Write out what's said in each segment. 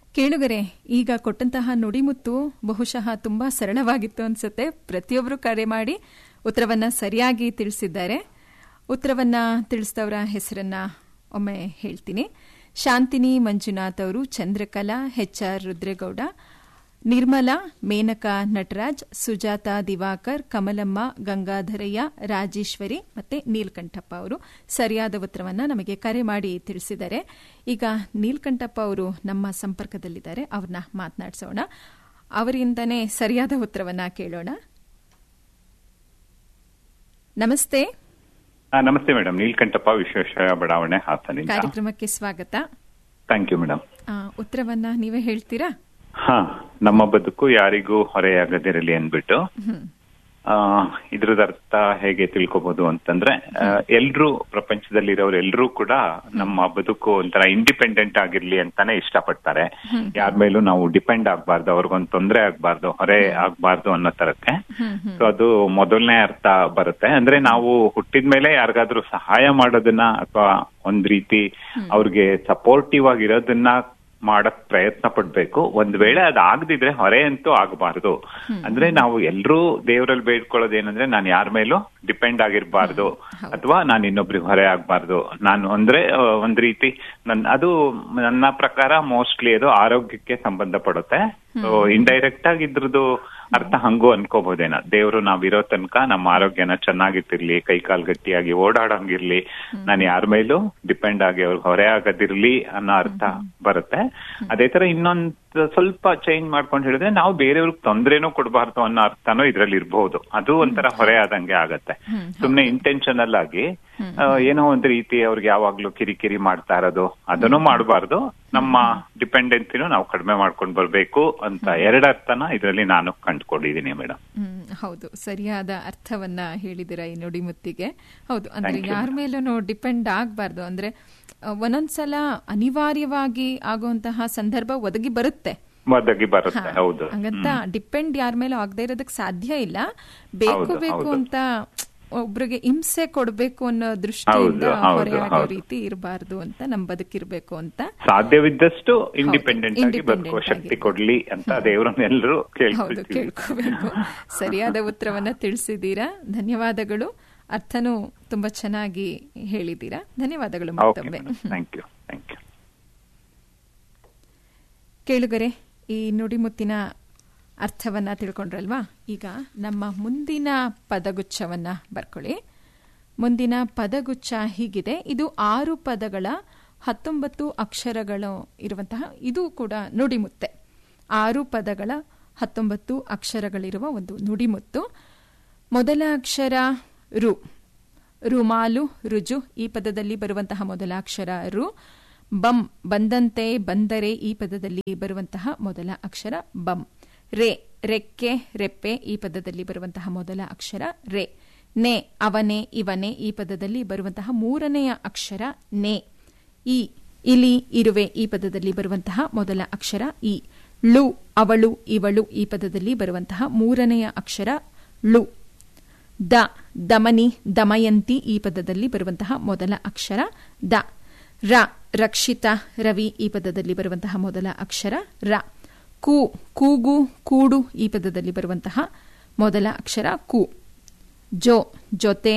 ಕೇಳುಗರೆ ಈಗ ಕೊಟ್ಟಂತಹ ನುಡಿಮುತ್ತು ಬಹುಶಃ ತುಂಬಾ ಸರಳವಾಗಿತ್ತು ಅನ್ಸುತ್ತೆ ಪ್ರತಿಯೊಬ್ಬರು ಕರೆ ಮಾಡಿ ಉತ್ತರವನ್ನ ಸರಿಯಾಗಿ ತಿಳಿಸಿದ್ದಾರೆ ಉತ್ತರವನ್ನ ತಿಳಿಸಿದವರ ಹೆಸರನ್ನ ಒಮ್ಮೆ ಹೇಳ್ತೀನಿ ಶಾಂತಿನಿ ಮಂಜುನಾಥ್ ಅವರು ಚಂದ್ರಕಲಾ ಎಚ್ ಆರ್ ರುದ್ರೇಗೌಡ ನಿರ್ಮಲಾ ಮೇನಕಾ ನಟರಾಜ್ ಸುಜಾತ ದಿವಾಕರ್ ಕಮಲಮ್ಮ ಗಂಗಾಧರಯ್ಯ ರಾಜೇಶ್ವರಿ ಮತ್ತೆ ನೀಲ್ಕಂಠಪ್ಪ ಅವರು ಸರಿಯಾದ ಉತ್ತರವನ್ನ ನಮಗೆ ಕರೆ ಮಾಡಿ ತಿಳಿಸಿದ್ದಾರೆ ಈಗ ನೀಲ್ಕಂಠಪ್ಪ ಅವರು ನಮ್ಮ ಸಂಪರ್ಕದಲ್ಲಿದ್ದಾರೆ ಅವ್ರನ್ನ ಮಾತನಾಡಿಸೋಣ ಅವರಿಂದನೇ ಸರಿಯಾದ ಉತ್ತರವನ್ನ ಕೇಳೋಣ ನಮಸ್ತೆ ಆ, ನಮಸ್ತೆ ಮೇಡಮ್ ನೀಲ್ಕಂಠಪ್ಪ ವಿಶ್ವೇಶ್ವರ ಬಡಾವಣೆ ಹಾಸನಿಂದ ಕಾರ್ಯಕ್ರಮಕ್ಕೆ ಸ್ವಾಗತ ಥ್ಯಾಂಕ್ ಯು ಮೇಡಮ್ ಆ, ಉತ್ತರವನ್ನ ನೀವೇ ಹೇಳ್ತೀರಾ ಹಾ ನಮ್ಮ ಬದುಕು ಯಾರಿಗೂ ಹೊರೆಯಾಗದಿರಲಿ ಅಂದ್ಬಿಟ್ಟು ಹ್ಮ್ ಆ, ಇದ್ರದ ಅರ್ಥ ಹೇಗೆ ತಿಳ್ಕೊಬಹುದು ಅಂತಂದ್ರೆ ಎಲ್ರೂ ಪ್ರಪಂಚದಲ್ಲಿರೋರು ಎಲ್ರೂ ಕೂಡ ನಮ್ಮ ಬದುಕು ಒಂಥರ ಇಂಡಿಪೆಂಡೆಂಟ್ ಆಗಿರ್ಲಿ ಅಂತಾನೆ ಇಷ್ಟಪಡ್ತಾರೆ ಯಾರ ಮೇಲೂ ನಾವು ಡಿಪೆಂಡ್ ಆಗ್ಬಾರ್ದು ಅವ್ರಿಗೊಂದು ತೊಂದರೆ ಆಗ್ಬಾರ್ದು ಹೊರೆ ಆಗ್ಬಾರ್ದು ಅನ್ನೋ ತರಕ್ಕೆ ಹ್ಮ್ ಹ್ಮ್ ಸೊ ಅದು ಮೊದಲನೇ ಅರ್ಥ ಬರುತ್ತೆ ಅಂದ್ರೆ ನಾವು ಹುಟ್ಟಿದ ಮೇಲೆ ಯಾರಿಗಾದ್ರೂ ಸಹಾಯ ಮಾಡೋದನ್ನ ಅಥವಾ ಒಂದ್ ರೀತಿ ಅವ್ರಿಗೆ ಸಪೋರ್ಟಿವ್ ಆಗಿರೋದನ್ನ ಮಾಡಕ್ ಪ್ರಯತ್ನ ಪಡ್ಬೇಕು ಒಂದ್ ವೇಳೆ ಅದ್ ಆಗದಿದ್ರೆ ಹೊರೆ ಅಂತೂ ಆಗಬಾರ್ದು ಅಂದ್ರೆ ನಾವು ಎಲ್ರೂ ದೇವರಲ್ಲಿ ಬೇಡ್ಕೊಳ್ಳೋದು ಏನಂದ್ರೆ ನಾನು ಯಾರ ಮೇಲೂ ಡಿಪೆಂಡ್ ಆಗಿರ್ಬಾರ್ದು ಅಥವಾ ನಾನು ಇನ್ನೊಬ್ರಿಗೆ ಹೊರೆ ಆಗ್ಬಾರ್ದು ನಾನು ಅಂದ್ರೆ ಆ, ಒಂದ್ ರೀತಿ ನನ್ ಅದು ನನ್ನ ಪ್ರಕಾರ ಮೋಸ್ಟ್ಲಿ ಅದು ಆರೋಗ್ಯಕ್ಕೆ ಸಂಬಂಧಪಡುತ್ತೆ ಸೊ ಇಂಡೈರೆಕ್ಟ್ ಆಗಿ ಇದ್ರದ್ದು ಅರ್ಥ ಹಂಗೂ ಅನ್ಕೋಬಹುದೇನ ದೇವ್ರು ನಾವಿರೋ ತನಕ ನಮ್ಮ ಆರೋಗ್ಯನ ಚೆನ್ನಾಗಿಟ್ಟಿರ್ಲಿ ಕೈ ಕಾಲ್ ಗಟ್ಟಿಯಾಗಿ ಓಡಾಡಂಗಿರ್ಲಿ ನಾನು ಯಾರ ಮೇಲೂ ಡಿಪೆಂಡ್ ಆಗಿ ಅವ್ರಿಗೆ ಹೊರೆ ಆಗದಿರ್ಲಿ ಅನ್ನೋ ಅರ್ಥ ಬರುತ್ತೆ ಅದೇ ತರ ಇನ್ನೊಂದ್ ಸ್ವಲ್ಪ ಚೇಂಜ್ ಮಾಡ್ಕೊಂಡು ಹೇಳಿದ್ರೆ ನಾವು ಬೇರೆಯವ್ರಿಗೆ ತೊಂದ್ರೆನೂ ಕೊಡಬಾರ್ದು ಅನ್ನೋ ಅರ್ಥನೂ ಇದ್ರಲ್ಲಿ ಇರ್ಬಹುದು ಅದು ಒಂಥರ ಹೊರೆ ಆದಂಗೆ ಆಗತ್ತೆ ಸುಮ್ನೆ ಇಂಟೆನ್ಷನಲ್ ಆಗಿ ಆ, ಏನೋ ಒಂದ್ ರೀತಿ ಅವ್ರಿಗೆ ಯಾವಾಗ್ಲೂ ಕಿರಿಕಿರಿ ಮಾಡ್ತಾ ಇರೋದು ಅದನ್ನು ಮಾಡಬಾರ್ದು ನಮ್ಮ ಡಿಪೆಂಡೆನ್ಸಿನೂ ನಾವು ಕಡಿಮೆ ಮಾಡ್ಕೊಂಡು ಬರ್ಬೇಕು ಅಂತ ಎರಡರ್ಥನ ಇದರಲ್ಲಿ ನಾನು ಕಂಡುಕೊಂಡಿದ್ದೀನಿ ಮೇಡಮ್ ಹ್ಮ್ ಹೌದು ಸರಿಯಾದ ಅರ್ಥವನ್ನ ಹೇಳಿದಿರ ಈ ನುಡಿಮುತ್ತಿಗೆ ಹೌದು ಅಂದ್ರೆ Thank you, ಯಾರ ಮೇಲೂ ಡಿಪೆಂಡ್ ಆಗಬಾರ್ದು ಅಂದ್ರೆ ಆ, ಒಂದೊಂದ್ಸಲ ಅನಿವಾರ್ಯವಾಗಿ ಆಗುವಂತಹ ಸಂದರ್ಭ ಒದಗಿ ಬರುತ್ತೆ ಒದಗಿ ಬರುತ್ತೆ ಹೌದು ಹಂಗಂತ ಡಿಪೆಂಡ್ ಯಾರ ಮೇಲೂ ಆಗದೆ ಇರೋದಕ್ಕೆ ಸಾಧ್ಯ ಇಲ್ಲ ಬೇಕು ಹೌದು, ಬೇಕು ಹೌದು. ಅಂತ ಒಬ್ರಿಗೆ ಹಿಂಸೆ ಕೊಡ್ಬೇಕು ಅನ್ನೋ ದೃಷ್ಟಿಯಿಂದ ಹೌದು, ಹೌದು, ಹೊರೆ ಆಗೋ ಹೌದು. ರೀತಿ ಇರಬಾರ್ದು ಅಂತ ನಮ್ ಬದುಕಿರ್ಬೇಕು ಅಂತ ಸಾಧ್ಯವಿದ್ದಷ್ಟು ಇಂಡಿಪೆಂಡೆಂಟ್ ಆಗಿ independent ಬದುಕುವ ಶಕ್ತಿ ಆಗಿ. ಕೊಡ್ಲಿ ಅಂತ ದೇವರನ್ನೆಲ್ಲರೂ ಹೌದು ಕೇಳ್ಕೊಳ್ತೀವಿ ಕೇಳ್ಕೋಬೇಕು ಸರಿಯಾದ ಉತ್ತರವನ್ನ ತಿಳಿಸಿದ್ದೀರಾ ಧನ್ಯವಾದಗಳು ಅರ್ಥನೂ ತುಂಬಾ ಚೆನ್ನಾಗಿ ಹೇಳಿದ್ದೀರಾ ಧನ್ಯವಾದಗಳು ಓಕೆ ಮತ್ತೊಮ್ಮೆ ಥ್ಯಾಂಕ್ ಯು ಥ್ಯಾಂಕ್ ಯು ಕೇಳುಗರೆ ಈ ನುಡಿಮುತ್ತಿನ ಅರ್ಥವನ್ನ ತಿಳ್ಕೊಂಡ್ರಲ್ವಾ ಈಗ ನಮ್ಮ ಮುಂದಿನ ಪದಗುಚ್ಛವನ್ನ ಬರ್ಕೊಳ್ಳಿ ಮುಂದಿನ ಪದಗುಚ್ಛ ಹೀಗಿದೆ ಇದು ಆರು ಪದಗಳ ಹತ್ತೊಂಬತ್ತು ಅಕ್ಷರಗಳು ಇರುವಂತಹ ಇದು ಕೂಡ ನುಡಿಮುತ್ತೆ ಆರು ಪದಗಳ ಹತ್ತೊಂಬತ್ತು ಅಕ್ಷರಗಳಿರುವ ಒಂದು ನುಡಿಮುತ್ತು ಮೊದಲ ಅಕ್ಷರ ರು ರುಮಾಲು ರುಜು ಈ ಪದದಲ್ಲಿ ಬರುವಂತಹ ಮೊದಲ ಅಕ್ಷರ ರು ಬಂ ಬಂದಂತೆ ಬಂದರೆ ಈ ಪದದಲ್ಲಿ ಬರುವಂತಹ ಮೊದಲ ಅಕ್ಷರ ಬಂ ರೇ ರೆಕ್ಕೆ ರೆಪ್ಪೆ ಈ ಪದದಲ್ಲಿ ಬರುವಂತಹ ಮೊದಲ ಅಕ್ಷರ ರೇ ನೆ ಅವನೇ ಇವನೇ ಈ ಪದದಲ್ಲಿ ಬರುವಂತಹ ಮೂರನೆಯ ಅಕ್ಷರ ನೆ ಈ ಇಲಿ ಇರುವೆ ಈ ಪದದಲ್ಲಿ ಬರುವಂತಹ ಮೊದಲ ಅಕ್ಷರ ಇ ಳು ಅವಳು ಇವಳು ಈ ಪದದಲ್ಲಿ ಬರುವಂತಹ ಮೂರನೆಯ ಅಕ್ಷರ ಳು ದ ದಮನಿ ದಮಯಂತಿ ಈ ಪದದಲ್ಲಿ ಬರುವಂತಹ ಮೊದಲ ಅಕ್ಷರ ದ ರ ರಕ್ಷಿತ ರವಿ ಈ ಪದದಲ್ಲಿ ಬರುವಂತಹ ಮೊದಲ ಅಕ್ಷರ ರ ಕು ಕೂಗು ಕೂಡು ಈ ಪದದಲ್ಲಿ ಬರುವಂತಹ ಮೊದಲ ಅಕ್ಷರ ಕು ಜೋ ಜೊತೆ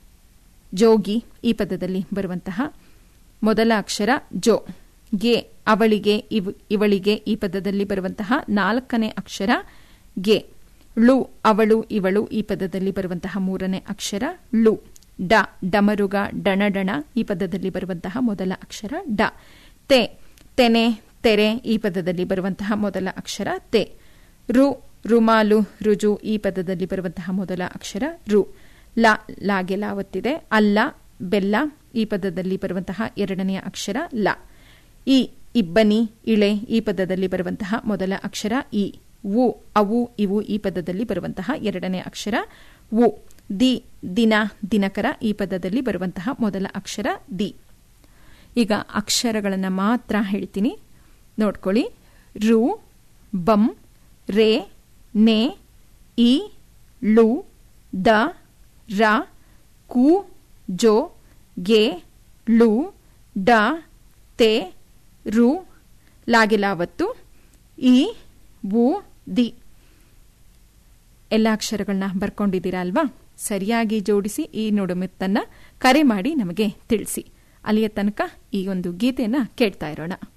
ಜೋಗಿ ಈ ಪದದಲ್ಲಿ ಬರುವಂತಹ ಮೊದಲ ಅಕ್ಷರ ಜೋ ಗೆ ಅವಳಿಗೆ ಇವ್ ಇವಳಿಗೆ ಈ ಪದದಲ್ಲಿ ಬರುವಂತಹ ನಾಲ್ಕನೇ ಅಕ್ಷರ ಗೆ ಳು ಅವಳು ಇವಳು ಈ ಪದದಲ್ಲಿ ಬರುವಂತಹ ಮೂರನೇ ಅಕ್ಷರ ಳು ಡ ಡಮರುಗ ಡಣಡಣ ಈ ಪದದಲ್ಲಿ ಬರುವಂತಹ ಮೊದಲ ಅಕ್ಷರ ಡ ತೆ ತೆನೆ ತೆರೆ ಈ ಪದದಲ್ಲಿ ಬರುವಂತಹ ಮೊದಲ ಅಕ್ಷರ ತೆ ರು ರುಮಾಲು ರುಜು ಈ ಪದದಲ್ಲಿ ಬರುವಂತಹ ಮೊದಲ ಅಕ್ಷರ ರು ಲ ಲಾಗೆ ಲಾವತ್ತಿದೆ ಅಲ್ಲ ಬೆಲ್ಲ ಈ ಪದದಲ್ಲಿ ಬರುವಂತಹ ಎರಡನೆಯ ಅಕ್ಷರ ಲ ಈ ಇಬ್ಬನಿ ಇಳೆ ಈ ಪದದಲ್ಲಿ ಬರುವಂತಹ ಮೊದಲ ಅಕ್ಷರ ಇ ವು ಅವು ಇವು ಈ ಪದದಲ್ಲಿ ಬರುವಂತಹ ಎರಡನೇ ಅಕ್ಷರ ವು ದಿ ದಿನ ದಿನಕರ ಈ ಪದದಲ್ಲಿ ಬರುವಂತಹ ಮೊದಲ ಅಕ್ಷರ ದಿ ಈಗ ಅಕ್ಷರಗಳನ್ನು ಮಾತ್ರ ಹೇಳ್ತೀನಿ ನೋಡ್ಕೊಳ್ಳಿ ರು ಬಂ ರೇ ನೆ ಇ ಳು ದ ರ ಕು ಜೋ ಗೆ ಳು ಡ ತೆ ರು ಲಾಗಿಲಾವತ್ತು ಈ ವು ದಿ ಎಲ್ಲ ಅಕ್ಷರಗಳನ್ನ ಬರ್ಕೊಂಡಿದ್ದೀರಾ ಅಲ್ವಾ ಸರಿಯಾಗಿ ಜೋಡಿಸಿ ಈ ನುಡಿಮುತ್ತನ್ನ ಕರೆ ಮಾಡಿ ನಮಗೆ ತಿಳಿಸಿ ಅಲ್ಲಿಯ ತನಕ ಈ ಒಂದು ಗೀತೆಯನ್ನ ಕೇಳ್ತಾ ಇರೋಣ